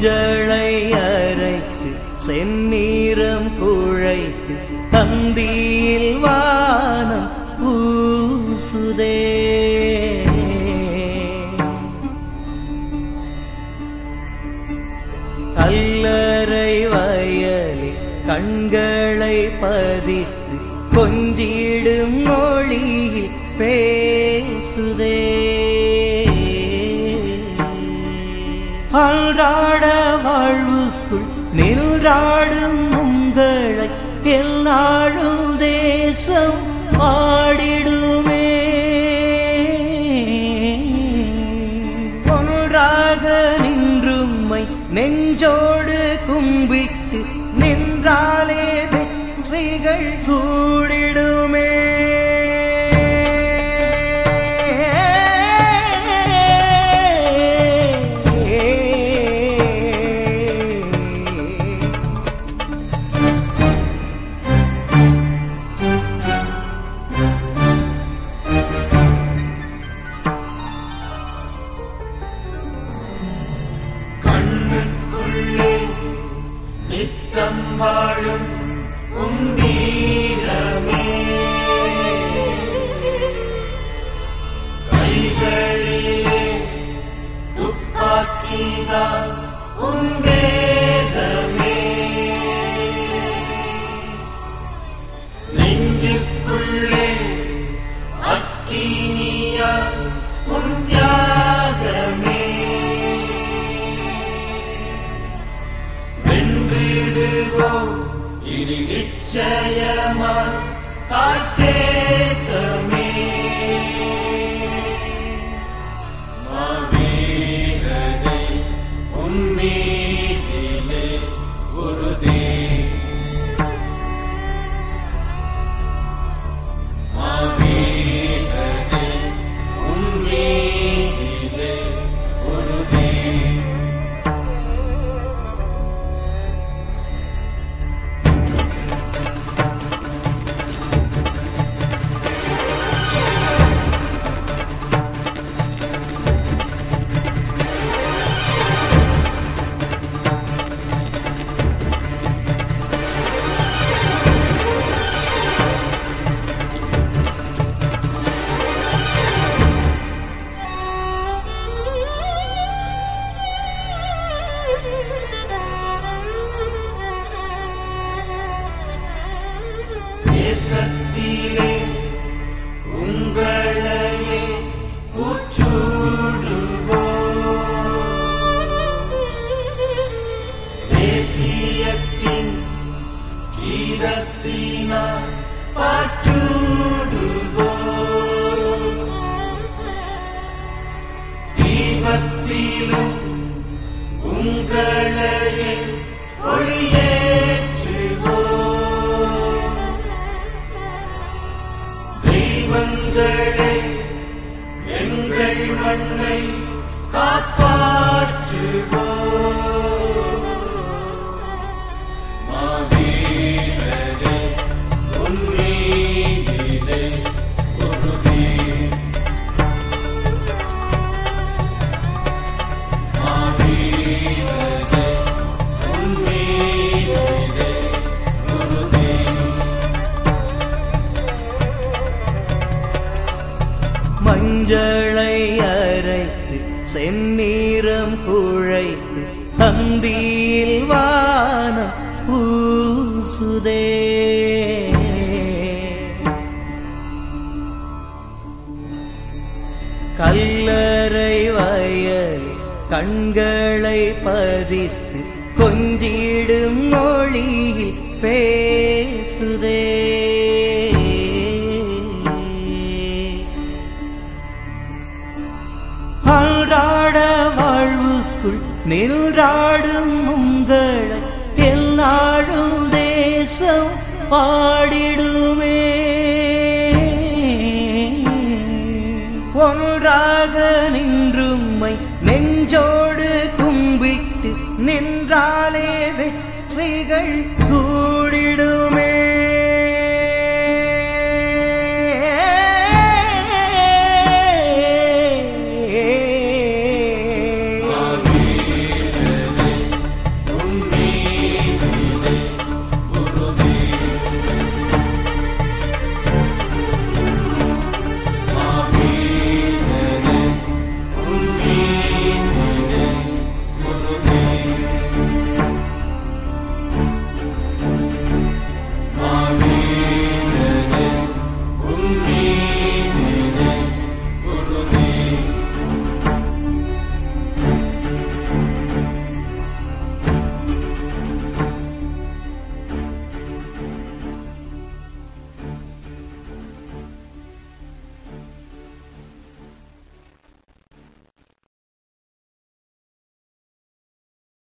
மஞ்சளை அரைத்து செந்நீரம் குழைத்து தந்தியில் வானம் பூசுதே கல்லறை வயலில் கண்களை பதித்து கொஞ்சிடும் மொழியில் பேசுதே அன்றாட வாழ்வுக்குள் நின்றாடும் உங்களை எல்லாரும் தேசம் பாடிடுமே ஒன்றாக நின்றும்மை நெஞ்சோடு கும்பிட்டு நின்றாலே வெற்றிகள் சூடிடுமே கண்ணுக்குள்ளே நித்தம் வாழும் கும்பீரமே கைகளிலே துப்பாக்கிதான் உன் வேதமே நெஞ்சுக்குள்ளே அக்கினியா உன் தியாகமே வென்றிடுவோம் இனி நிச்சயமா தாய்த்தேசமே மாவீரனை உம்மீதிலே உறுதி மாவீரனை உம்மீதிலே உறுதி தேசத்திலே உங்களையே உச்சூடுவோம் தேசியத்தின் கீதத்தினால் பாச்சூடுவோம் தீபத்திலும் உங்களையே ஒளியேற்றுவோம் தெய்வங்களே எங்கள் மண்ணை காப்பாற்றுவோம் மாவீரரே உன்மீதிலே உறுதி மாவீரரே உன்மீதிலே உறுதி மஞ்சளை அரைத்து செந்நீரம் குழைத்து தந்தியில் வானம் பூசுதே கல்லறை வயல் கண்களை பதித்து கொஞ்சிடும் மொழியில் பேசுதே அன்றாட வாழ்வுக்குள் நின்றாடும் உங்களை எல்லாரும் தேசம் பாடிடுமே ஒன்றாக நின்றும்மை நெஞ்சோடு கும்பிட்டு நின்றாலே வெற்றிகள் சூடிடும்